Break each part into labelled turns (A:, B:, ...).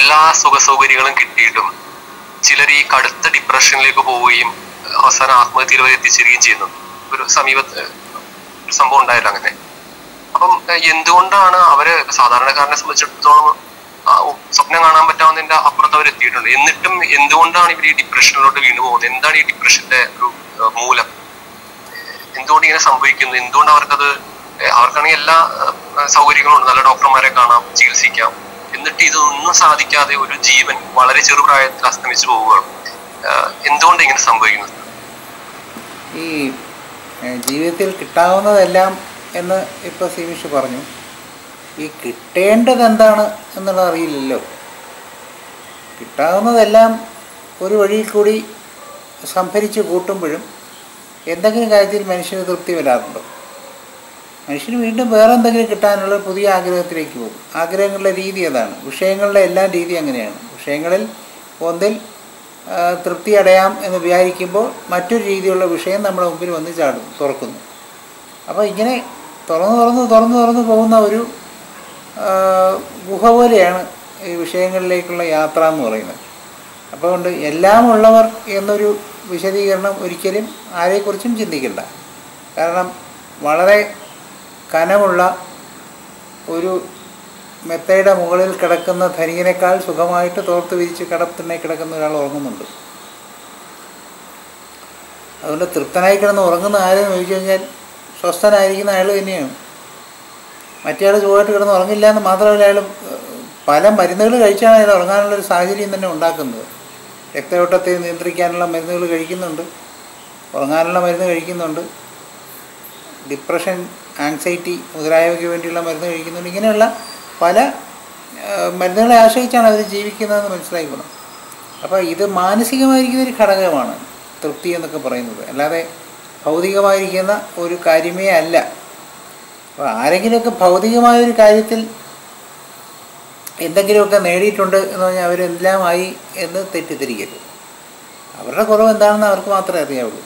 A: എല്ലാ സുഖ സൗകര്യങ്ങളും കിട്ടിയിട്ടും ചിലർ ഈ കടുത്ത ഡിപ്രഷനിലേക്ക് പോവുകയും അവസാനം ആത്മഹത്യയിൽ വരെ എത്തിച്ചേരുകയും ചെയ്യുന്നു ഒരു സമീപത്ത് ഒരു സംഭവം ഉണ്ടായില്ല അങ്ങനെ അപ്പം ഏഹ്, എന്തുകൊണ്ടാണ് അവര് സാധാരണക്കാരനെ സംബന്ധിച്ചിടത്തോളം ആ, ഉ- സ്വപ്നം കാണാൻ പറ്റാവുന്നതിന്റെ അപ്പുറത്ത് അവർ എത്തിയിട്ടുണ്ട് എന്നിട്ടും എന്തുകൊണ്ടാണ് ഇവർ ഈ ഡിപ്രഷനിലോട്ട് വീണു പോകുന്നത് എന്താണ് ഈ ഡിപ്രഷന്റെ ഒരു ഏഹ്, മൂലം എന്തുകൊണ്ട് ഇങ്ങനെ സംഭവിക്കുന്നു എന്തുകൊണ്ട് അവർക്കത് ഏഹ്, അവർക്കാണെങ്കിൽ എല്ലാ ഏഹ്, സൗകര്യങ്ങളും ഉണ്ട് നല്ല ഡോക്ടർമാരെ കാണാം ചികിത്സിക്കാം എന്നിട്ട് ഇതൊന്നും സാധിക്കാതെ ഒരു ജീവൻ വളരെ ചെറുപ്രായത്തിൽ അസ്തമിച്ചു പോവുകയാണ് ഏഹ്, എന്തുകൊണ്ട് ഇങ്ങനെ സംഭവിക്കുന്നത്
B: ഈ ഏഹ്, ജീവിതത്തിൽ കിട്ടാവുന്നതെല്ലാം എന്ന് ഇപ്പോൾ സിമിഷ് പറഞ്ഞു ഈ കിട്ടേണ്ടത് എന്താണ് എന്നുള്ളത് അറിയില്ലല്ലോ കിട്ടാവുന്നതെല്ലാം ഒരു വഴിയിൽ കൂടി സംഭരിച്ച് കൂട്ടുമ്പോഴും എന്തെങ്കിലും കാര്യത്തിൽ മനുഷ്യന് തൃപ്തി വരാറുണ്ടോ മനുഷ്യന് വീണ്ടും വേറെ എന്തെങ്കിലും കിട്ടാനുള്ള പുതിയ ആഗ്രഹത്തിലേക്ക് പോകും ആഗ്രഹങ്ങളുടെ രീതി അതാണ് വിഷയങ്ങളുടെ എല്ലാം രീതി അങ്ങനെയാണ് വിഷയങ്ങളിൽ ഒന്നിൽ ആ, തൃപ്തി അടയാം എന്ന് വിചാരിക്കുമ്പോൾ മറ്റൊരു രീതിയിലുള്ള വിഷയം നമ്മുടെ മുമ്പിൽ വന്ന് ചാടും തുറക്കുന്നു അപ്പോൾ ഇങ്ങനെ തുറന്ന് തുറന്ന് തുറന്ന് തുറന്ന് പോകുന്ന ഒരു ആ, ഗുഹ പോലെയാണ് ഈ വിഷയങ്ങളിലേക്കുള്ള യാത്ര എന്ന് പറയുന്നത് അപ്പോൾ കൊണ്ട് എല്ലാം ഉള്ളവർ എന്നൊരു വിശദീകരണം ഒരിക്കലും ആരെക്കുറിച്ചും ചിന്തിക്കണ്ട കാരണം വളരെ കനമുള്ള ഒരു മെത്തയുടെ മുകളിൽ കിടക്കുന്ന ധനികനേക്കാൾ സുഖമായിട്ട് തോർത്ത് വിരിച്ച് കിടത്തിനെ കിടക്കുന്ന ഒരാൾ ഉറങ്ങുന്നുണ്ട് അതുകൊണ്ട് തൃപ്തനായി കിടന്ന് ഉറങ്ങുന്ന ആരെന്ന് ചോദിച്ചു കഴിഞ്ഞാൽ സ്വസ്ഥനായിരിക്കുന്ന അയാൾ തന്നെയാണ് മറ്റേ ആൾ സുഖമായിട്ട് കിടന്ന് ഉറങ്ങില്ല എന്ന് മാത്രമല്ല അയാൾ ഏഹ്, പല മരുന്നുകൾ കഴിച്ചാണ് അയാൾ ഉറങ്ങാനുള്ള ഒരു സാഹചര്യം തന്നെ ഉണ്ടാക്കുന്നത് രക്തയോട്ടത്തെ നിയന്ത്രിക്കാനുള്ള മരുന്നുകൾ കഴിക്കുന്നുണ്ട് ഉറങ്ങാനുള്ള മരുന്ന് കഴിക്കുന്നുണ്ട് ഡിപ്രഷൻ ആങ്സൈറ്റി മുതലായവയ്ക്ക് വേണ്ടിയുള്ള മരുന്ന് കഴിക്കുന്നുണ്ട് ഇങ്ങനെയുള്ള പല ഏഹ്, മരുന്നുകളെ ആശ്രയിച്ചാണ് അവർ ജീവിക്കുന്നതെന്ന് മനസ്സിലാക്കണം അപ്പോൾ ഇത് മാനസികമായിരിക്കുന്ന ഒരു ഘടകമാണ് തൃപ്തി എന്നൊക്കെ പറയുന്നത് അല്ലാതെ ഭൗതികമായിരിക്കുന്ന ഒരു കാര്യമേ അല്ല അപ്പോൾ ആരെങ്കിലുമൊക്കെ ഭൗതികമായ ഒരു കാര്യത്തിൽ എന്തെങ്കിലുമൊക്കെ നേടിയിട്ടുണ്ട് എന്ന് പറഞ്ഞാൽ അവരെല്ലാമായി എന്ന് തെറ്റിദ്ധരിക്കരുത് അവരുടെ കുറവ് എന്താണെന്ന് അവർക്ക് മാത്രമേ അറിയാവുള്ളൂ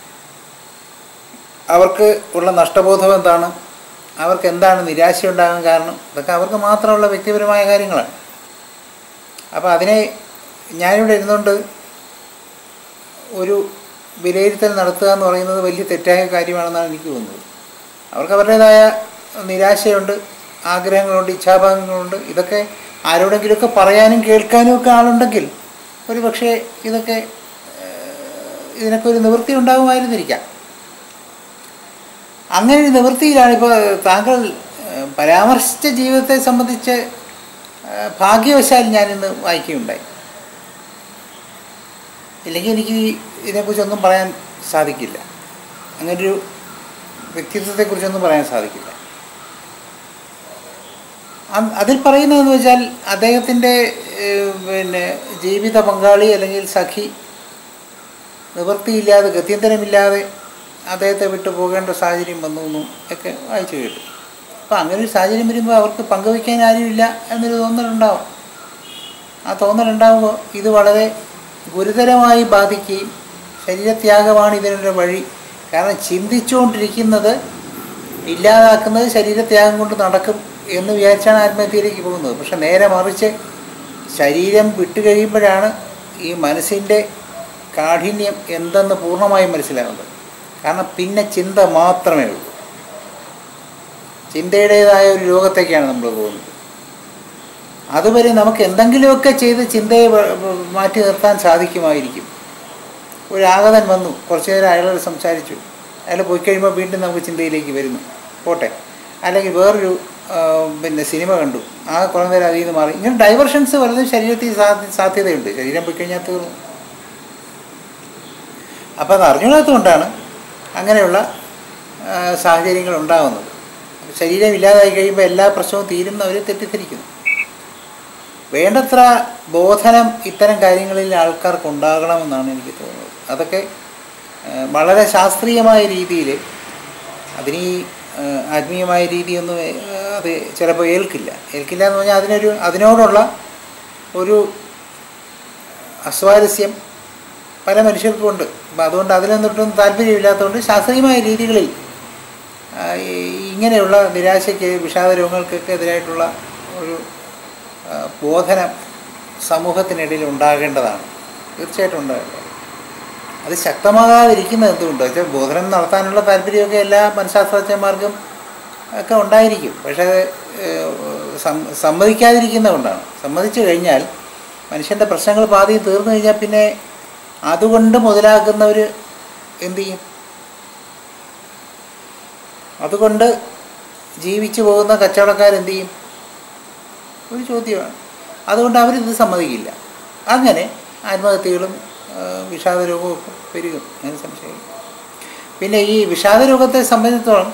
B: അവർക്ക് ഉള്ള നഷ്ടബോധം എന്താണ് അവർക്ക് എന്താണ് നിരാശ ഉണ്ടാകാൻ കാരണം ഇതൊക്കെ അവർക്ക് മാത്രമുള്ള വ്യക്തിപരമായ കാര്യങ്ങളാണ് അപ്പോൾ അതിനെ ഞാനിവിടെ ഇരുന്നുകൊണ്ട് ഒരു വിലയിരുത്തൽ നടത്തുക എന്ന് പറയുന്നത് വലിയ തെറ്റായ കാര്യമാണെന്നാണ് എനിക്ക് തോന്നുന്നത് അവർക്ക് അവരുടേതായ നിരാശയുണ്ട് ആഗ്രഹങ്ങളുണ്ട് ഇച്ഛാഭാഗങ്ങളുണ്ട് ഇതൊക്കെ ആരോടെങ്കിലുമൊക്കെ പറയാനും കേൾക്കാനും ഒക്കെ ആളുണ്ടെങ്കിൽ ഒരു പക്ഷേ ഇതൊക്കെ ഏഹ്, ഇതിനൊക്കെ ഒരു നിവൃത്തി ഉണ്ടാകുമായിരുന്നിരിക്കാം അങ്ങനെ ഒരു നിവൃത്തിയിലാണ് ഇപ്പോൾ താങ്കൾ ഏഹ്, പരാമർശിച്ച ജീവിതത്തെ സംബന്ധിച്ച് ഏഹ്, ഭാഗ്യവശാൽ ഞാനിന്ന് വായിക്കുകയുണ്ടായി ഇല്ലെങ്കിൽ എനിക്ക് ഈ ഇതിനെക്കുറിച്ചൊന്നും പറയാൻ സാധിക്കില്ല അങ്ങനൊരു വ്യക്തിത്വത്തെക്കുറിച്ചൊന്നും പറയാൻ സാധിക്കില്ല അ- അതിൽ പറയുന്നതെന്ന് വെച്ചാൽ അദ്ദേഹത്തിൻ്റെ ഏഹ്, പിന്നെ ജീവിത പങ്കാളി അല്ലെങ്കിൽ സഖി നിവൃത്തിയില്ലാതെ ഗത്യന്തരമില്ലാതെ അദ്ദേഹത്തെ വിട്ടു പോകേണ്ട സാഹചര്യം വന്നു എന്നും ഒക്കെ വായിച്ചു കേട്ടു അപ്പോൾ അങ്ങനെ ഒരു സാഹചര്യം വരുമ്പോൾ അവർക്ക് പങ്കുവയ്ക്കാൻ ആരുമില്ല എന്നൊരു തോന്നലുണ്ടാവും ആ തോന്നലുണ്ടാകുമ്പോൾ ഇത് വളരെ ഗുരുതരമായി ബാധിക്കുകയും ശരീരത്യാഗമാണ് ഇതിനൊരു വഴി കാരണം ചിന്തിച്ചുകൊണ്ടിരിക്കുന്നത് ഇല്ലാതാക്കുന്നത് ശരീരത്യാഗം കൊണ്ട് നടക്കും എന്ന് വിചാരിച്ചാണ് ആത്മഹത്യയിലേക്ക് പോകുന്നത് പക്ഷെ നേരെ മറിച്ച് ശരീരം വിട്ടുകഴിയുമ്പോഴാണ് ഈ മനസ്സിൻ്റെ കാഠിന്യം എന്തെന്ന് പൂർണ്ണമായും മനസ്സിലാകുന്നത് കാരണം പിന്നെ ചിന്ത മാത്രമേ ഉള്ളൂ ചിന്തയുടേതായ ഒരു ലോകത്തേക്കാണ് നമ്മൾ പോകുന്നത് അതുവരെ നമുക്ക് എന്തെങ്കിലുമൊക്കെ ചെയ്ത് ചിന്തയെ വ- വ- മാറ്റി നിർത്താൻ സാധിക്കുമായിരിക്കും ഒരു ആഗതൻ വന്നു കുറച്ച് നേരം അയാളോട് സംസാരിച്ചു അയാൾ പോയി കഴിയുമ്പോൾ വീണ്ടും നമുക്ക് ചിന്തയിലേക്ക് വരുന്നു പോട്ടെ അല്ലെങ്കിൽ വേറൊരു ആ, പിന്നെ സിനിമ കണ്ടു ആ കുറേ നേരം അതിൽ നിന്ന് മാറി ഇങ്ങനെ ഡൈവർഷൻസ് പലതും ശരീരത്തിൽ സാധ്യ സാധ്യതയുണ്ട് ശരീരം പോയി കഴിഞ്ഞാൽ തീർന്നു അപ്പോൾ അത് അറിഞ്ഞുകൂടാത്തതുകൊണ്ടാണ് അങ്ങനെയുള്ള ആ, സാഹചര്യങ്ങൾ ഉണ്ടാകുന്നത് ശരീരം ഇല്ലാതായി കഴിയുമ്പോൾ എല്ലാ പ്രശ്നവും തീരുന്ന അവർ തെറ്റിദ്ധരിക്കുന്നു വേണ്ടത്ര ബോധനം ഇത്തരം കാര്യങ്ങളിൽ ആൾക്കാർക്ക് ഉണ്ടാകണമെന്നാണ് എനിക്ക് തോന്നുന്നത് അതൊക്കെ ആ, വളരെ ശാസ്ത്രീയമായ രീതിയിൽ അതിന് ഈ ആ, ആത്മീയമായ രീതിയൊന്നും ഏ, അത് ചിലപ്പോൾ ഏൽക്കില്ല ഏൽക്കില്ല എന്ന് പറഞ്ഞാൽ അതിനൊരു അതിനോടുള്ള ഒരു അസ്വാരസ്യം പല മനുഷ്യർക്കും ഉണ്ട് അപ്പം അതുകൊണ്ട് അതിലൊന്നിട്ടും താല്പര്യമില്ലാത്തതുകൊണ്ട് ശാസ്ത്രീയമായ രീതികളിൽ ആ, ഈ ഇങ്ങനെയുള്ള നിരാശയ്ക്ക് വിഷാദ രോഗങ്ങൾക്കൊക്കെ എതിരായിട്ടുള്ള ഒരു ആ, ബോധനം സമൂഹത്തിനിടയിൽ ഉണ്ടാകേണ്ടതാണ് തീർച്ചയായിട്ടും ഉണ്ടാകേണ്ടത് അത് ശക്തമാകാതിരിക്കുന്നത് എന്തുകൊണ്ട് വെച്ചാൽ ബോധനം നടത്താനുള്ള താല്പര്യമൊക്കെ എല്ലാ മനഃശാസ്ത്രജ്ഞന്മാർക്കും ഒക്കെ ഉണ്ടായിരിക്കും പക്ഷേ അത് ഏഹ്, സം- സമ്മതിക്കാതിരിക്കുന്നത് കൊണ്ടാണ് സമ്മതിച്ചു കഴിഞ്ഞാൽ മനുഷ്യൻ്റെ പ്രശ്നങ്ങൾ പാതി തീർന്നു കഴിഞ്ഞാൽ പിന്നെ അതുകൊണ്ട് മുതലാക്കുന്നവർ എന്തു ചെയ്യും അതുകൊണ്ട് ജീവിച്ചു പോകുന്ന കച്ചവടക്കാർ എന്തു ചെയ്യും ഒരു ചോദ്യമാണ് അതുകൊണ്ട് അവരിത് സമ്മതിക്കില്ല അങ്ങനെ ആത്മഹത്യകളും ആ, വിഷാദരോഗവും ഒക്കെ പെരുകും അങ്ങനെ സംശയം പിന്നെ ഈ വിഷാദരോഗത്തെ സംബന്ധിച്ചിടത്തോളം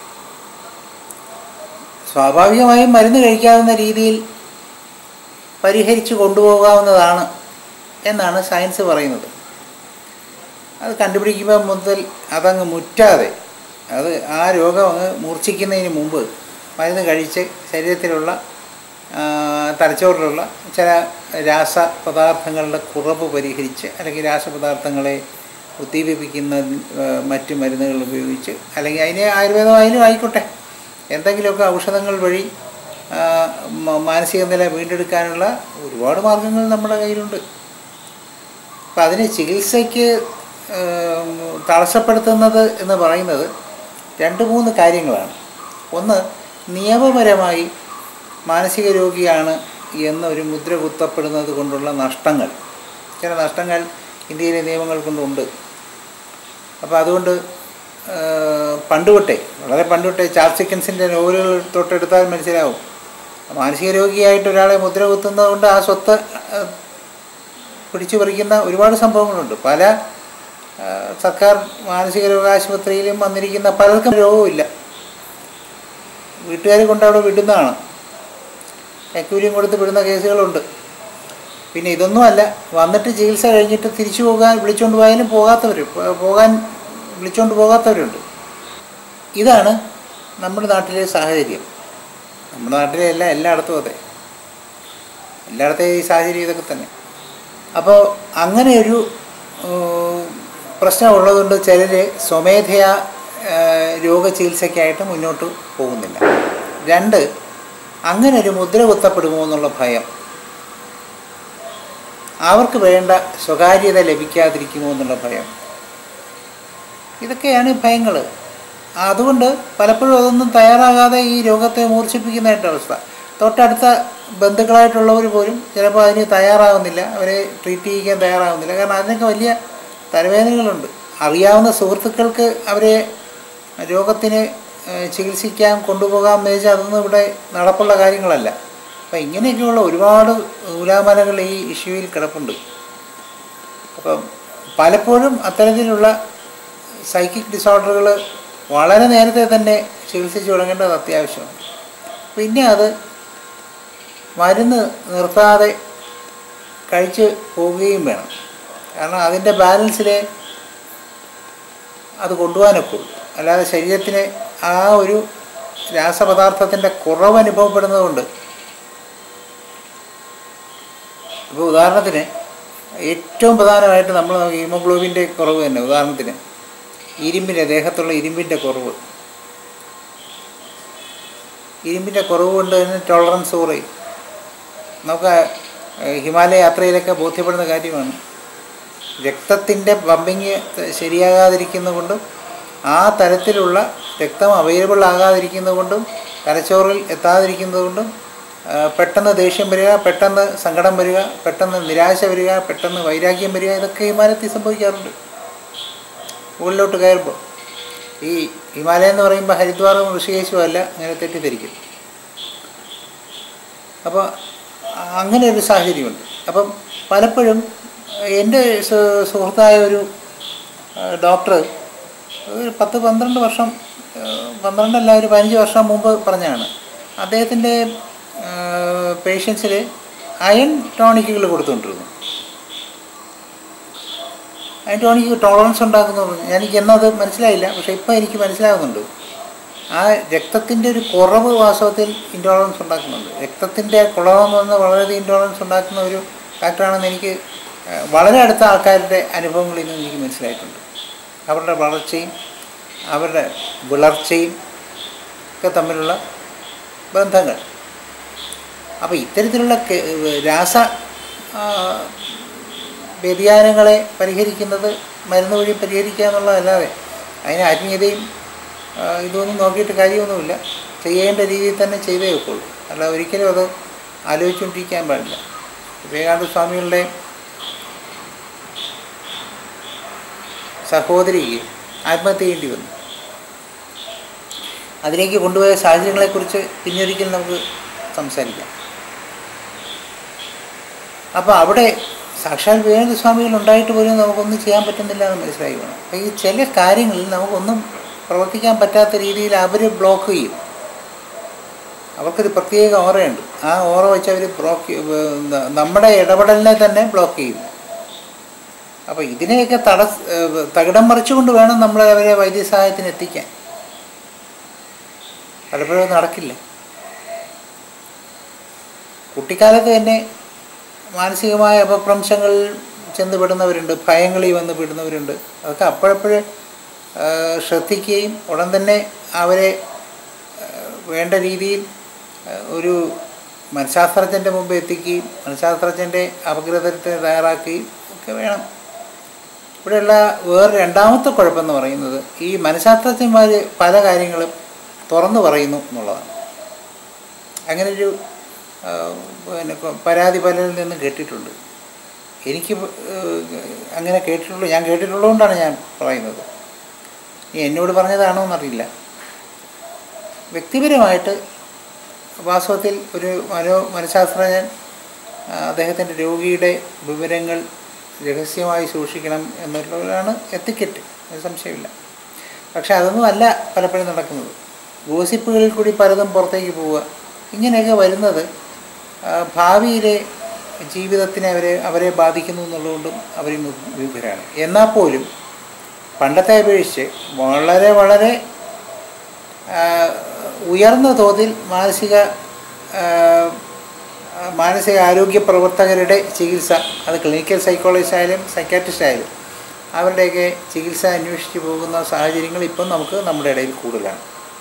B: സ്വാഭാവികമായും മരുന്ന് കഴിക്കാവുന്ന രീതിയിൽ പരിഹരിച്ചു കൊണ്ടുപോകാവുന്നതാണ് എന്നാണ് സയൻസ് പറയുന്നത് അത് കണ്ടുപിടിക്കുമ്പോൾ മുതൽ അതങ്ങ് മുറ്റാതെ അത് ആ രോഗം അങ്ങ് മൂർച്ഛിക്കുന്നതിന് മുമ്പ് മരുന്ന് കഴിച്ച് ശരീരത്തിലുള്ള ആ, തലച്ചോറിലുള്ള ചില രാസപദാർത്ഥങ്ങളുടെ കുറവ് പരിഹരിച്ച് അല്ലെങ്കിൽ രാസപദാർത്ഥങ്ങളെ ഉദ്ദീപിപ്പിക്കുന്ന ആ, മറ്റ് മരുന്നുകൾ ഉപയോഗിച്ച് അല്ലെങ്കിൽ അതിനെ ആയുർവേദമായാലും ആയിക്കോട്ടെ എന്തെങ്കിലുമൊക്കെ ഔഷധങ്ങൾ വഴി ആ, മ- മാനസിക നില വീണ്ടെടുക്കാനുള്ള ഒരുപാട് മാർഗങ്ങൾ നമ്മുടെ കയ്യിലുണ്ട് അപ്പം അതിന് ചികിത്സയ്ക്ക് ഏം, തടസ്സപ്പെടുത്തുന്നത് എന്ന് പറയുന്നത് രണ്ട് മൂന്ന് കാര്യങ്ങളാണ് ഒന്ന് നിയമപരമായി മാനസിക രോഗിയാണ് എന്നൊരു മുദ്ര കുത്തപ്പെടുന്നത് കൊണ്ടുള്ള നഷ്ടങ്ങൾ ചില നഷ്ടങ്ങൾ ഇന്ത്യയിലെ നിയമങ്ങൾ കൊണ്ടുണ്ട് അപ്പോൾ അതുകൊണ്ട് ഏഹ്, പണ്ടുതൊട്ടേ വളരെ പണ്ടുതൊട്ടേ ചാൾസ് ചിക്കൻസിൻ്റെ നോവലുകൾ തൊട്ടെടുത്താൽ മനസ്സിലാവും മാനസിക രോഗിയായിട്ട് ഒരാളെ മുദ്ര കുത്തുന്നത് കൊണ്ട് ആ സ്വത്ത് ഏഹ്, പിടിച്ചു പറിക്കുന്ന ഒരുപാട് സംഭവങ്ങളുണ്ട് പല ആ, സർക്കാർ മാനസിക രോഗാശുപത്രിയിലും വന്നിരിക്കുന്ന പലർക്കും രോഗവുമില്ല വീട്ടുകാർ കൊണ്ട് അവിടെ വിടുന്നതാണ് എക്യൂരിയം കൊടുത്ത് വിടുന്ന കേസുകളുണ്ട് പിന്നെ ഇതൊന്നുമല്ല വന്നിട്ട് ചികിത്സ കഴിഞ്ഞിട്ട് തിരിച്ചു പോകാൻ വിളിച്ചുകൊണ്ട് പോയാലും പോകാത്തവർ പോകാൻ വിളിച്ചുകൊണ്ട് പോകാത്തവരുണ്ട് ഇതാണ് നമ്മുടെ നാട്ടിലെ സാഹചര്യം നമ്മുടെ നാട്ടിലെ എല്ലാം എല്ലായിടത്തും അതെ എല്ലായിടത്തെയും ഈ സാഹചര്യം ഇതൊക്കെ തന്നെ അപ്പോൾ അങ്ങനെ ഒരു ഏഹ്, പ്രശ്നമുള്ളതുകൊണ്ട് ചിലർ സ്വമേധയാ ഏഹ്, രോഗചികിത്സയ്ക്കായിട്ട് മുന്നോട്ട് പോകുന്നില്ല രണ്ട് അങ്ങനെ ഒരു മുദ്ര കുത്തപ്പെടുമോ എന്നുള്ള ഭയം അവർക്ക് വേണ്ട സ്വകാര്യത ലഭിക്കാതിരിക്കുമോ എന്നുള്ള ഭയം ഇതൊക്കെയാണ് ഭയങ്ങൾ അതുകൊണ്ട് പലപ്പോഴും അതൊന്നും തയ്യാറാകാതെ ഈ രോഗത്തെ മൂർച്ഛിപ്പിക്കുന്നതായിട്ട് അവസ്ഥ തൊട്ടടുത്ത ബന്ധുക്കളായിട്ടുള്ളവർ പോലും ചിലപ്പോൾ അതിന് തയ്യാറാകുന്നില്ല അവരെ ട്രീറ്റ് ചെയ്യിക്കാൻ തയ്യാറാകുന്നില്ല കാരണം അതിനൊക്കെ വലിയ തലവേദനകളുണ്ട് അറിയാവുന്ന സുഹൃത്തുക്കൾക്ക് അവരെ രോഗത്തിന് ഏഹ്, ചികിത്സിക്കാൻ കൊണ്ടുപോകാൻ എന്ന് വെച്ചാൽ അതൊന്നും ഇവിടെ നടപ്പുള്ള കാര്യങ്ങളല്ല അപ്പം ഇങ്ങനെയൊക്കെയുള്ള ഒരുപാട് നൂലാമലകൾ ഈ ഇഷ്യൂവിൽ കിടപ്പുണ്ട് അപ്പം പലപ്പോഴും അത്തരത്തിലുള്ള സൈക്കിക് ഡിസോർഡറുകൾ വളരെ നേരത്തെ തന്നെ ചികിത്സിച്ച് തുടങ്ങേണ്ടത് അത്യാവശ്യമാണ് പിന്നെ അത് മരുന്ന് നിർത്താതെ കഴിച്ച് പോവുകയും വേണം കാരണം അതിൻ്റെ ബാലൻസിലെ അത് കൊണ്ടുപോകാനൊക്കെ ഉള്ളൂ അല്ലാതെ ശരീരത്തിന് ആ ഒരു രാസപദാർത്ഥത്തിൻ്റെ കുറവ് അനുഭവപ്പെടുന്നതുകൊണ്ട് ഇപ്പോൾ ഉദാഹരണത്തിന് ഏറ്റവും പ്രധാനമായിട്ട് നമ്മൾ ഹീമോഗ്ലോബിൻ്റെ കുറവ് തന്നെ ഉദാഹരണത്തിന് ഇരുമ്പിൻ്റെ ദേഹത്തുള്ള ഇരുമ്പിൻ്റെ കുറവ് ഇരുമ്പിൻ്റെ കുറവ് കൊണ്ട് തന്നെ ടോളറൻസ് കുറയും നമുക്ക് ഏഹ്, ഹിമാലയ യാത്രയിലൊക്കെ ബോധ്യപ്പെടുന്ന കാര്യമാണ് രക്തത്തിൻ്റെ പമ്പിങ് ശരിയാകാതിരിക്കുന്നതുകൊണ്ടും ആ തരത്തിലുള്ള രക്തം അവൈലബിൾ ആകാതിരിക്കുന്നതുകൊണ്ടും തലച്ചോറിൽ എത്താതിരിക്കുന്നതുകൊണ്ടും ആ, പെട്ടെന്ന് ദേഷ്യം വരിക പെട്ടെന്ന് സങ്കടം വരിക പെട്ടെന്ന് നിരാശ വരിക പെട്ടെന്ന് വൈരാഗ്യം വരിക ഇതൊക്കെ ഹിമാലയത്തിൽ സംഭവിക്കാറുണ്ട് മുകളിലോട്ട് കയറുമ്പോൾ ഈ ഹിമാലയം എന്ന് പറയുമ്പോൾ ഹരിദ്വാറും ഋഷികേശും അല്ല അങ്ങനെ തെറ്റിദ്ധരിക്കും അപ്പോൾ അങ്ങനെ ഒരു സാഹചര്യമുണ്ട് അപ്പം പലപ്പോഴും എൻ്റെ സു- സുഹൃത്തായ ഒരു ഡോക്ടർ ഒരു പത്ത് പന്ത്രണ്ട് വർഷം ആ, പന്ത്രണ്ടല്ല ഒരു പതിനഞ്ച് വർഷം മുമ്പ് പറഞ്ഞതാണ് അദ്ദേഹത്തിൻ്റെ പേഷ്യൻസിൽ അയൺ ടോണിക്കുകൾ കൊടുത്തുകൊണ്ടിരുന്നു അയൺ ടോണിക്ക് ടോളറൻസ് ഉണ്ടാക്കുന്നു എനിക്ക് എന്നത് മനസ്സിലായില്ല പക്ഷേ ഇപ്പോൾ എനിക്ക് മനസ്സിലാകുന്നുണ്ട് ആ രക്തത്തിൻ്റെ ഒരു കുറവ് വാസ്തവത്തിൽ ഇൻടോളറൻസ് ഉണ്ടാക്കുന്നുണ്ട് രക്തത്തിൻ്റെ കുറവെന്ന് പറഞ്ഞാൽ വളരെയധികം ഇൻടോളറൻസ് ഉണ്ടാക്കുന്ന ഒരു ഫാക്ടറാണെന്ന് എനിക്ക് ആ, വളരെ അടുത്ത ആൾക്കാരുടെ അനുഭവങ്ങളിൽ നിന്ന് എനിക്ക് മനസ്സിലായിട്ടുണ്ട് അവരുടെ വളർച്ചയും അവരുടെ വിളർച്ചയും ഒക്കെ തമ്മിലുള്ള ബന്ധങ്ങൾ അപ്പോൾ ഇത്തരത്തിലുള്ള കെ- രാസ ആ, വ്യതിയാനങ്ങളെ പരിഹരിക്കുന്നത് മരുന്ന് വഴി പരിഹരിക്കുക എന്നുള്ളതല്ലാതെ അതിന് ആത്മീയതയും ആ, ഇതൊന്നും നോക്കിയിട്ട് കാര്യമൊന്നുമില്ല ചെയ്യേണ്ട രീതിയിൽ തന്നെ ചെയ്തേ വെക്കുള്ളൂ അല്ല ഒരിക്കലും അത് ആലോചിച്ചുകൊണ്ടിരിക്കാൻ പാടില്ല വിവേകാനന്ദ സ്വാമികളുടെ സഹോദരിക്ക് ആത്മഹത്യ ചെയ്യേണ്ടി വന്നു അതിലേക്ക് കൊണ്ടുപോയ സാഹചര്യങ്ങളെക്കുറിച്ച് പിന്നൊരിക്കൽ നമുക്ക് സംസാരിക്കാം അപ്പോൾ അവിടെ സാക്ഷാൽ വിവേകാനന്ദ സ്വാമികൾ ഉണ്ടായിട്ട് പോലും നമുക്കൊന്നും ചെയ്യാൻ പറ്റുന്നില്ല എന്ന് മനസ്സിലായി വേണം അപ്പോൾ ഈ ചില കാര്യങ്ങളിൽ നമുക്കൊന്നും പ്രവർത്തിക്കാൻ പറ്റാത്ത രീതിയിൽ അവർ ബ്ലോക്ക് ചെയ്യും അവർക്കൊരു പ്രത്യേക ഓറയുണ്ട് ആ ഓറ വെച്ച് അവർ ബ്ലോക്ക് നമ്മുടെ ഇടപെടലിനെ തന്നെ ബ്ലോക്ക് ചെയ്യും അപ്പോൾ ഇതിനെയൊക്കെ തട തകിടം മറിച്ചുകൊണ്ട് വേണം നമ്മൾ അവരെ വൈദ്യസഹായത്തിന് എത്തിക്കാൻ പലപ്പോഴും അത് നടക്കില്ല കുട്ടിക്കാലത്ത് തന്നെ മാനസികമായ അപഭ്രംശങ്ങളിൽ ചെന്ന് പെടുന്നവരുണ്ട് ഭയങ്ങളിൽ വന്ന് പെടുന്നവരുണ്ട് അതൊക്കെ അപ്പോഴപ്പോഴേ ആ, ശ്രദ്ധിക്കുകയും ഉടൻ തന്നെ അവരെ ആ, വേണ്ട രീതിയിൽ ആ, ഒരു മനഃശാസ്ത്രജ്ഞൻ്റെ മുമ്പ് എത്തിക്കുകയും മനഃശാസ്ത്രജ്ഞൻ്റെ അപഗ്രഥനത്തിന് തയ്യാറാക്കുകയും ഒക്കെ വേണം ഇവിടെയുള്ള വേറെ രണ്ടാമത്തെ കുഴപ്പമെന്ന് പറയുന്നത് ഈ മനഃശാസ്ത്രജ്ഞന്മാർ പല കാര്യങ്ങളും തുറന്നു പറയുന്നു എന്നുള്ളതാണ് അങ്ങനൊരു ആ, പിന്നെ കൊ- പരാതി പലരിൽ നിന്നും കേട്ടിട്ടുണ്ട് എനിക്ക് ആ, അങ്ങനെ കേട്ടിട്ടുള്ളൂ ഞാൻ കേട്ടിട്ടുള്ളതുകൊണ്ടാണ് ഞാൻ പറയുന്നത് ഇനി എന്നോട് പറഞ്ഞതാണോ എന്നറിയില്ല വ്യക്തിപരമായിട്ട് വാസ്തവത്തിൽ ഒരു മനോ മനഃശാസ്ത്രജ്ഞൻ ആ, അദ്ദേഹത്തിൻ്റെ രോഗിയുടെ വിവരങ്ങൾ രഹസ്യമായി സൂക്ഷിക്കണം എന്നുള്ളതാണ് എത്തിക്കറ്റ് ഒരു സംശയമില്ല പക്ഷെ അതൊന്നും അല്ല പലപ്പോഴും നടക്കുന്നത് ഗോസിപ്പുകളിൽ കൂടി പലതും പുറത്തേക്ക് പോവുക ഇങ്ങനെയൊക്കെ വരുന്നത് ആ, ഭാവിയിലെ ജീവിതത്തിനെ അവരെ അവരെ ബാധിക്കുന്നു എന്നുള്ളതുകൊണ്ടും അവർ വിഭരാണ് എന്നാൽ പോലും പണ്ടത്തെ അപേക്ഷിച്ച് വളരെ വളരെ ആ, ഉയർന്ന തോതിൽ മാനസിക ആ, മാനസിക ആരോഗ്യ പ്രവർത്തകരുടെ ചികിത്സ അത് ക്ലിനിക്കൽ സൈക്കോളജിസ്റ്റ് ആയാലും സൈക്കാട്രിസ്റ്റ് ആയാലും അവരുടെയൊക്കെ ചികിത്സ അന്വേഷിച്ച് പോകുന്ന സാഹചര്യങ്ങൾ ഇപ്പം നമുക്ക് നമ്മുടെ ഇടയിൽ കൂടുതലാണ്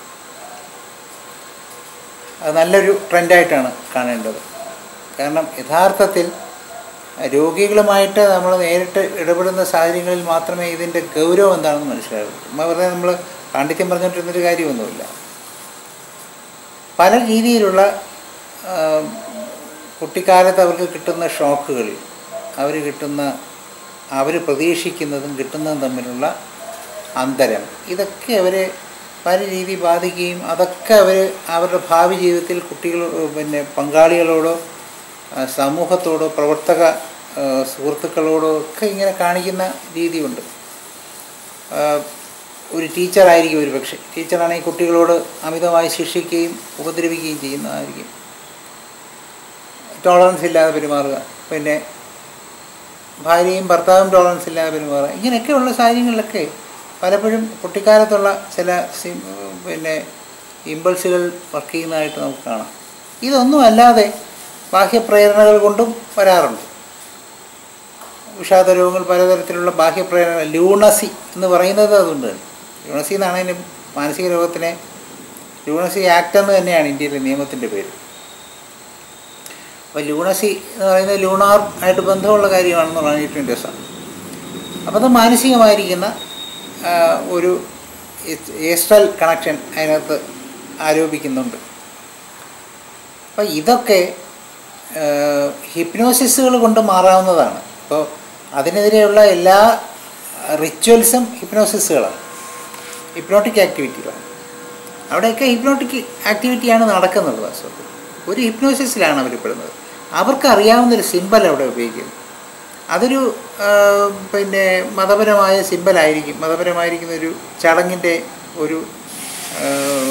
B: അത് നല്ലൊരു ട്രെൻഡായിട്ടാണ് കാണേണ്ടത് കാരണം യഥാർത്ഥത്തിൽ രോഗികളുമായിട്ട് നമ്മൾ നേരിട്ട് ഇടപെടുന്ന സാഹചര്യങ്ങളിൽ മാത്രമേ ഇതിൻ്റെ ഗൗരവം എന്താണെന്ന് മനസ്സിലാകൂ ചുമ്മാ വെറുതെ നമ്മൾ പാണ്ഡിത്യം പറഞ്ഞുകൊണ്ടിരുന്നൊരു കാര്യമൊന്നുമില്ല പല രീതിയിലുള്ള ആ, കുട്ടിക്കാലത്ത് അവർക്ക് കിട്ടുന്ന ഷോക്കുകൾ അവർ കിട്ടുന്ന അവർ പ്രതീക്ഷിക്കുന്നതും കിട്ടുന്നതും തമ്മിലുള്ള അന്തരം ഇതൊക്കെ അവരെ പല രീതി ബാധിക്കുകയും അതൊക്കെ അവർ അവരുടെ ഭാവി ജീവിതത്തിൽ കുട്ടികൾ പിന്നെ പങ്കാളികളോടോ ആ, സമൂഹത്തോടോ പ്രവർത്തക ആ, സുഹൃത്തുക്കളോടോ ഒക്കെ ഇങ്ങനെ കാണിക്കുന്ന രീതിയുണ്ട് ആ, ഒരു ടീച്ചറായിരിക്കും ഒരു പക്ഷേ ടീച്ചറാണെങ്കിൽ കുട്ടികളോട് അമിതമായി ശിക്ഷിക്കുകയും ഉപദ്രവിക്കുകയും ചെയ്യുന്നതായിരിക്കും ടോളറൻസ് ഇല്ലാതെ പെരുമാറുക പിന്നെ ഭാര്യയും ഭർത്താവും ടോളറൻസ് ഇല്ലാതെ പെരുമാറുക ഇങ്ങനെയൊക്കെയുള്ള സാഹചര്യങ്ങളിലൊക്കെ പലപ്പോഴും കുട്ടിക്കാലത്തുള്ള ചില സിം പിന്നെ ഇമ്പൾസുകൾ വർക്ക് ചെയ്യുന്നതായിട്ട് നമുക്ക് കാണാം ഇതൊന്നും അല്ലാതെ ബാഹ്യപ്രേരണകൾ കൊണ്ടും വരാറുണ്ട് വിഷാദ രോഗങ്ങൾ പലതരത്തിലുള്ള ബാഹ്യപ്രേരണ ലൂണസി എന്ന് പറയുന്നത് അതുകൊണ്ട് തന്നെ ലൂണസി എന്നാണ് അതിന് മാനസിക രോഗത്തിനെ ലൂണസി ആക്ട് എന്ന് തന്നെയാണ് ഇന്ത്യയിലെ നിയമത്തിൻ്റെ പേര് അപ്പോൾ ലൂണസി എന്ന് പറയുന്നത് ലൂണാർ ആയിട്ട് ബന്ധമുള്ള കാര്യമാണെന്നുള്ളതാണ് ഏറ്റവും രസം അപ്പോൾ അത് മാനസികമായിരിക്കുന്ന ആ, ഒരു ഏസ്ട്രൽ കണക്ഷൻ അതിനകത്ത് ആരോപിക്കുന്നുണ്ട് അപ്പോൾ ഇതൊക്കെ ഹിപ്നോസിസുകൾ കൊണ്ട് മാറാവുന്നതാണ് അപ്പോൾ അതിനെതിരെയുള്ള എല്ലാ റിച്വൽസും ഹിപ്നോസിസുകളാണ് ഹിപ്നോട്ടിക് ആക്ടിവിറ്റികളാണ് അവിടെയൊക്കെ ഹിപ്നോട്ടിക് ആക്ടിവിറ്റിയാണ് നടക്കുന്നത് വാസ്തവത്തിൽ ഒരു ഹിപ്നോസിസിലാണ് അവർ പെടുന്നത് അവർക്ക് അറിയാവുന്നൊരു സിമ്പൽ അവിടെ ഉപയോഗിക്കുന്നു അതൊരു ആ, പിന്നെ മതപരമായ സിമ്പലായിരിക്കും മതപരമായിരിക്കുന്ന ഒരു ചടങ്ങിൻ്റെ ഒരു ആ,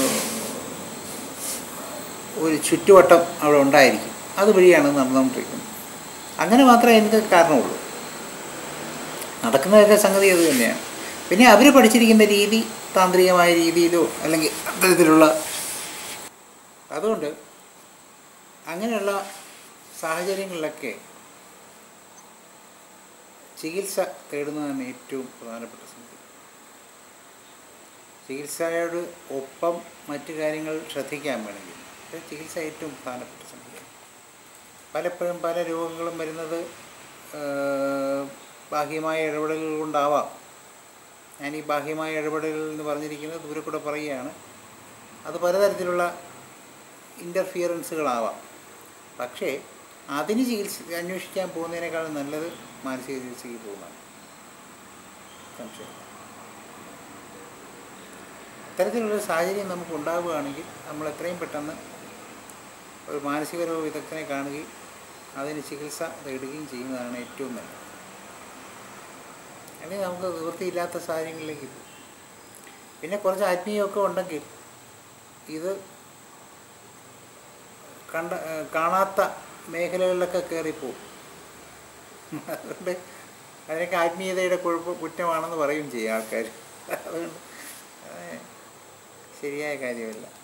B: ഒരു ചുറ്റുവട്ടം അവിടെ ഉണ്ടായിരിക്കും അതുവഴിയാണ് നടന്നുകൊണ്ടിരിക്കുന്നത് അങ്ങനെ മാത്രമേ എനിക്ക് കാരണമുള്ളൂ നടക്കുന്നതൊക്കെ സംഗതി അത് തന്നെയാണ് പിന്നെ അവർ പഠിച്ചിരിക്കുന്ന രീതി താന്ത്രികമായ രീതിയിലോ അല്ലെങ്കിൽ അത്തരത്തിലുള്ള അതുകൊണ്ട് അങ്ങനെയുള്ള സാഹചര്യങ്ങളിലൊക്കെ ചികിത്സ തേടുന്നതാണ് ഏറ്റവും പ്രധാനപ്പെട്ട സംഗതി ചികിത്സയോട് ഒപ്പം മറ്റു കാര്യങ്ങൾ ശ്രദ്ധിക്കാൻ വേണമെങ്കിൽ പക്ഷേ ചികിത്സ ഏറ്റവും പ്രധാനപ്പെട്ട സംഗതിയാണ് പലപ്പോഴും പല രോഗങ്ങളും വരുന്നത് ഏഹ്, ബാഹ്യമായ ഇടപെടലുകൾ കൊണ്ടാവാം ഞാൻ ഈ ബാഹ്യമായ ഇടപെടലുകൾ എന്ന് പറഞ്ഞിരിക്കുന്നത് ദൂരെ കൂടെ പറയുകയാണ് അത് പലതരത്തിലുള്ള ഇൻ്റർഫിയറൻസുകളാവാം പക്ഷേ അതിന് ചികിത്സ അന്വേഷിക്കാൻ പോകുന്നതിനേക്കാളും നല്ലത് മാനസിക ചികിത്സയ്ക്ക് പോകുന്നതാണ് സംശയം ഇത്തരത്തിലുള്ളൊരു സാഹചര്യം നമുക്ക് ഉണ്ടാവുകയാണെങ്കിൽ നമ്മൾ എത്രയും പെട്ടെന്ന് ഒരു മാനസിക രോഗ വിദഗ്ധനെ കാണുകയും അതിന് ചികിത്സ തേടുകയും ചെയ്യുന്നതാണ് ഏറ്റവും നല്ലത് അല്ലെങ്കിൽ നമുക്ക് നിവൃത്തിയില്ലാത്ത സാഹചര്യങ്ങളിലേക്ക് പോകും പിന്നെ കുറച്ച് ആത്മീയമൊക്കെ ഉണ്ടെങ്കിൽ ഇത് കണ്ട ഏഹ് കാണാത്ത മേഖലകളിലൊക്കെ കയറിപ്പോവും അതുകൊണ്ട് അതിനൊക്കെ ആത്മീയതയുടെ കുഴപ്പം കുറ്റമാണെന്ന് പറയും ചെയ്യും ആൾക്കാർ അതുകൊണ്ട് അത് ശരിയായ കാര്യമല്ല